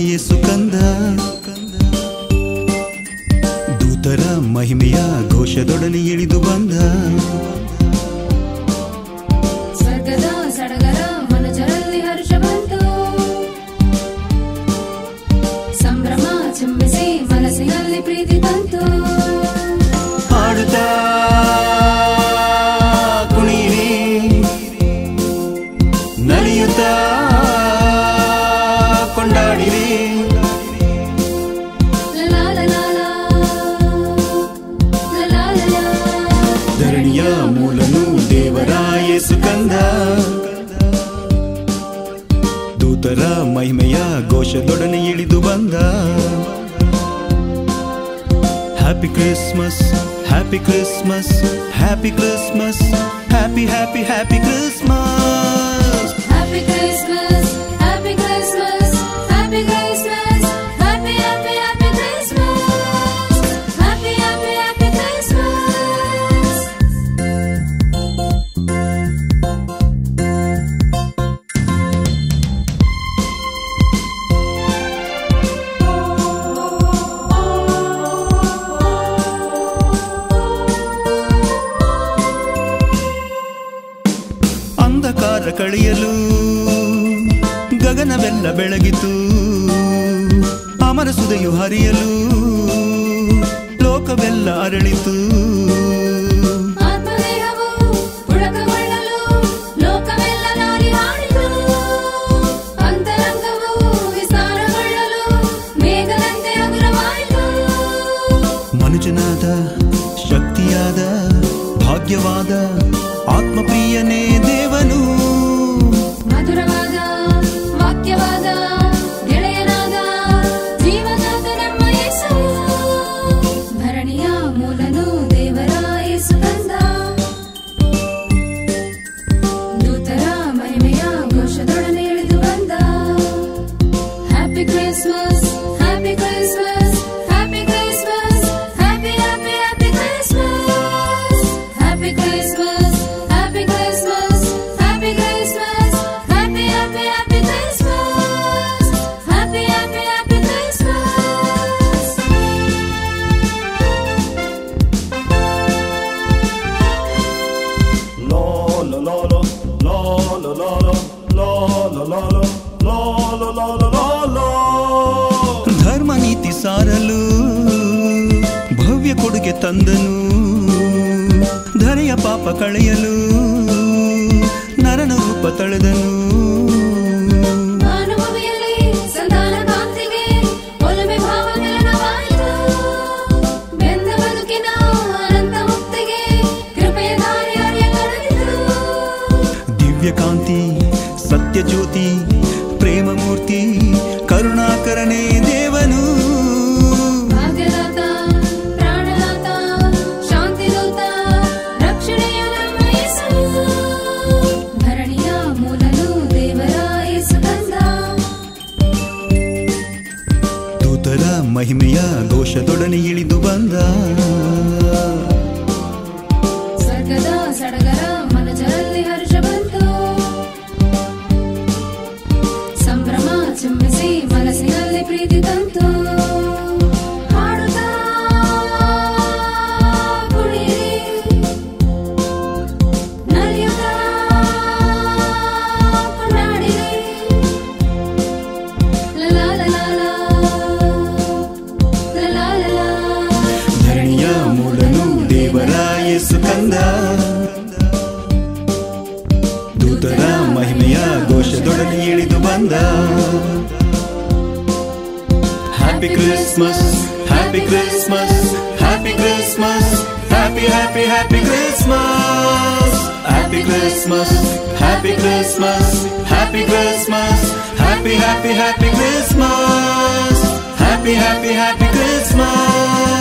ಯೇಸು ಕಂದ ದೂತರ ಮಹಿಮೆಯ ಘೋಷದೊಡನೆ ಇಳಿದು ಬಂದ ಸ್ವರ್ಗದ ಸಡಗರ ಮನುಜರಲ್ಲಿ ಹರ್ಷ ಬಂತು ಸಂಭ್ರಮ ಚುಂಬಿಸಿ ಮನಸ್ಸಿನಲ್ಲಿ ಪ್ರೀತಿ ತಂತು ಹಾಡುತ್ತಾ ಕುಣಿಯಿರಿ ನಲಿಯುತ್ತಾ ಕೊಂಡಾಡಿರಿ ಲಲಾ ಲಲಾ ಲಾ. ಲಲಾ ಲಲಾ. ಧರಣಿಯ ಮೂಲನು ದೇವರ ಯೇಸು ಕಂದ ದೂತರ ಮಹಿಮೆಯ ಘೋಷದೊಡನೆ ಇಳಿದು ಬಂದ happy Christmas happy Christmas happy Christmas happy happy happy Christmas Happy Christmas, Happy Christmas, Happy Christmas, Happy Happy Happy Christmas, Happy Happy Happy Christmas. ಅಂಧಕಾರ ಕಳೆಯಲು ಗಗನವೆಲ್ಲ ಬೆಳಗಿತು ಅಮರ ಸುದೆಯು ಹರಿಯಲು ಲೋಕವೆಲ್ಲ ಅರಳಿತು ಆತ್ಮದೇಹವು ಪುಳಕಗೊಳ್ಳಲು ಲೋಕವೆಲ್ಲ ನಾರಿ ಹಾಡಿತು ಅಂತರಂಗವು ವಿಸ್ತಾರಗೊಳ್ಳಲು ಮೇಘದಂತೆ ಹಗುರವಾಯಿತು ಮನುಜನಾದ ಶಕ್ತಿಯಾದ ಭಾಗ್ಯವಾದ ಆತ್ಮಪ್ರಿಯನೇ ದೇವನು ಮಧುರವಾದ ವಾಕ್ಯವಾದ ಗೆಳೆಯನಾದ ಜೀವನಾದ ನಮ್ಮ ಯೇಸು ಭರಣಿಯ ಮೂಲನು ದೇವರ ಯೇಸು ಕಂದ ದೂತರ ಮಹಿಮೆಯ ಘೋಷದೊಡನೆ ಇಳಿದು ಬಂದ happy Christmas happy Christmas happy Christmas happy happy happy Christmas happy Christmas happy Christmas happy Christmas happy happy happy Christmas happy happy happy Christmas lo lo lo lo lo lo lo lo lo lo lo lo lo lo lo lo lo ಧರ್ಮ ನೀತಿ ಸಾರಲು ಭವ್ಯ ಕೊಡುಗೆ ತಂದನು ಧರೆಯ ಪಾಪ ಕಳೆಯಲು ನರನ ರೂಪ ತಳೆದನು ಅನುಭವಿಯಲ್ಲಿ ಸಂತಾನ ಕಾಂತಿಗೆ ಒಲುಮೆ ಭಾವ ಮಿಲನವಾಯಿತು ಬೆಂದ ಬದುಕಿನ ಅನಂತ ಮುಕ್ತಿಗೆ ಕೃಪೆಯ ದಾರಿ ಅರಿಯತೊಡಗಿತು ದಿವ್ಯ ಕಾಂತಿ ಸತ್ಯ ಜ್ಯೋತಿ ಪ್ರೇಮ ಮೂರ್ತಿ ಕರುಣಾಕರನೇ ದೇವನು ಭಾಗ್ಯದಾತ ಪ್ರಾಣದಾತ ಶಾಂತಿದೂತ ರಕ್ಷಣೆಯ ನಮ್ಮ ಯೇಸು ಭರಣಿಯ ಮೂಲನು ದೇವರ ಯೇಸು ಕಂದ ದೂತರ ಮಹಿಮೆಯ ಘೋಷದೊಡನೆ ಇಳಿದು ಬಂದ ಸ್ವರ್ಗದ ಸಡಗರ ಮನುಜರಲ್ಲಿ ಹರ್ಷ ಬಂತು ಸಂಭ್ರಮ ಚುಂಬಿಸಿ ಮನಸ್ಸಿನಲ್ಲಿ ಪ್ರೀತಿ ತಂತು ಹಾಡುತ್ತಾ ಕುಣಿಯಿರಿ ನಲಿಯುತ್ತಾ ಕೊಂಡಾಡಿರಿ ಲಲಾ ಲಲಾ ಲಾ. ಲಲಾ ಲಲಾ. ಧರಣಿಯ ಮೂಲನು ದೇವರ ಯೇಸು ಕಂದ ದೂತರ ಮಹಿಮೆಯ ಘೋಷದೊಡನೆ ಇಳಿದು ಬಂದ happy Christmas happy Christmas happy Christmas happy happy happy Christmas happy Christmas happy Christmas happy Christmas happy happy happy Christmas happy happy happy Christmas